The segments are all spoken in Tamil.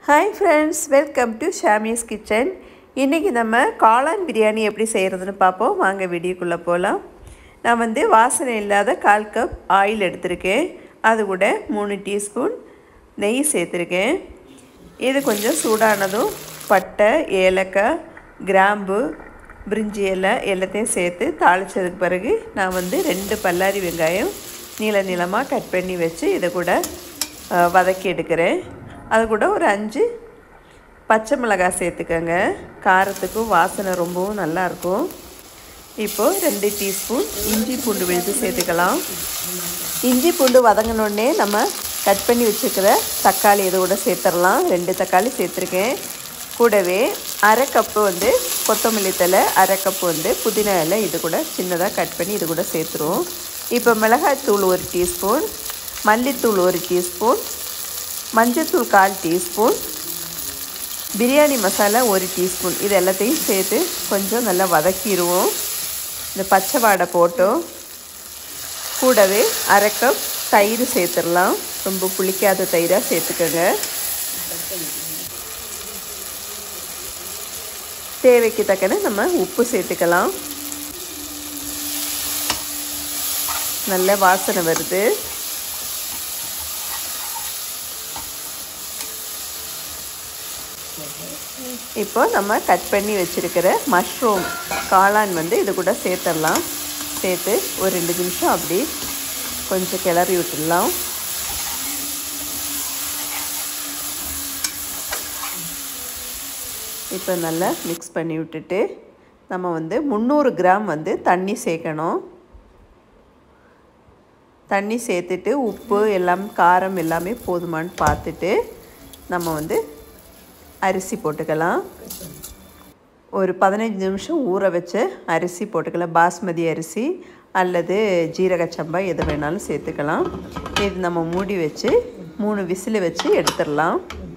hi friends welcome to Shamiya's kitchen இன்றைக்கி நம்ம காளான் பிரியாணி எப்படி செய்கிறதுன்னு பார்ப்போம் வாங்க வீடியோக்குள்ளே போகலாம் நான் வந்து வாசனை இல்லாத கால் கப் ஆயில் எடுத்திருக்கேன் அது கூட மூணு டீஸ்பூன் நெய் சேர்த்துருக்கேன் இது கொஞ்சம் சூடானதும் பட்டை ஏலக்காய் கிராம்பு பிரிஞ்சி இலை எல்லாத்தையும் சேர்த்து தாளித்ததுக்கு பிறகு நான் வந்து ரெண்டு பல்லாரி வெங்காயம் நீள நீளமாக கட் பண்ணி வச்சு இதை கூட அஹ், வதக்கி எடுக்கிறேன் அது கூட ஒரு அஞ்சு பச்சை மிளகாய் சேர்த்துக்கோங்க காரத்துக்கும் வாசனை ரொம்பவும் நல்லாயிருக்கும் இப்போது ரெண்டு டீஸ்பூன் இஞ்சி பூண்டு விழுது சேர்த்துக்கலாம் இஞ்சி பூண்டு வதங்கினோடனே நம்ம கட் பண்ணி வச்சுருக்கிற தக்காளி இது கூட சேர்த்துடலாம் ரெண்டு தக்காளி சேர்த்துருக்கேன் கூடவே அரை கப்பு வந்து கொத்தமல்லி தலை அரை கப்பு வந்து புதினா இலை இது கூட சின்னதாக கட் பண்ணி இது கூட சேர்த்துருவோம் இப்போ மிளகாய்த்தூள் ஒரு டீஸ்பூன் மல்லித்தூள் ஒரு டீஸ்பூன் மஞ்சத்தூள் கால் டீஸ்பூன் பிரியாணி மசாலா ஒரு டீஸ்பூன் இது எல்லாத்தையும் சேர்த்து கொஞ்சம் நல்லா வதக்கிடுவோம் இந்த பச்சை வாடை போட்டோம் கூடவே அரை கப் தயிர் சேர்த்துடலாம் ரொம்ப புளிக்காத தயிராக சேர்த்துக்கோங்க தேவைக்கு தக்கன நம்ம உப்பு சேர்த்துக்கலாம் நல்ல வாசனை வருது இப்போ நம்ம கட் பண்ணி வச்சுருக்கிற மஷ்ரூம் காளான் வந்து இது கூட சேர்த்துடலாம் சேர்த்து ஒரு ரெண்டு நிமிஷம் அப்படி கொஞ்சம் கிளறி விட்டுடலாம் இப்போ நல்லா மிக்ஸ் பண்ணி விட்டுட்டு நம்ம வந்து முந்நூறு கிராம் வந்து தண்ணி சேர்க்கணும் தண்ணி சேர்த்துட்டு உப்பு எல்லாம் காரம் எல்லாமே போதுமான்னு பார்த்துட்டு நம்ம வந்து அரிசி போட்டுக்கலாம் ஒரு பதினஞ்சு நிமிஷம் ஊற வச்ச அரிசி போட்டுக்கலாம் பாஸ்மதி அரிசி அல்லது ஜீரக சம்பா எது வேணாலும் சேர்த்துக்கலாம் இது நம்ம மூடி வச்சு மூணு விசில் வச்சு எடுத்துடலாம்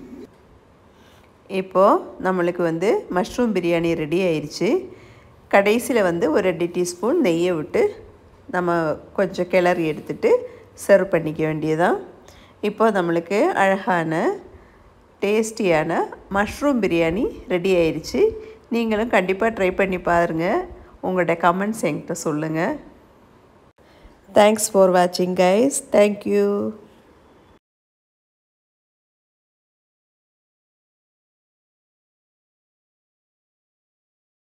இப்போது நம்மளுக்கு வந்து மஷ்ரூம் பிரியாணி ரெடி ஆயிடுச்சு கடைசியில் வந்து ஒரு ரெண்டு டீஸ்பூன் நெய்யை விட்டு நம்ம கொஞ்சம் கிளறி எடுத்துட்டு சர்வ் பண்ணிக்க வேண்டியதான் இப்போ நம்மளுக்கு அழகான டேஸ்டியான மஷ்ரூம் பிரியாணி ரெடி ஆயிடுச்சு நீங்களும் கண்டிப்பாக ட்ரை பண்ணி பாருங்கள் உங்களோட கமெண்ட்ஸ் என்கிட்ட சொல்லுங்கள் தேங்க்ஸ் ஃபார் வாட்சிங் கைஸ் தேங்க்யூ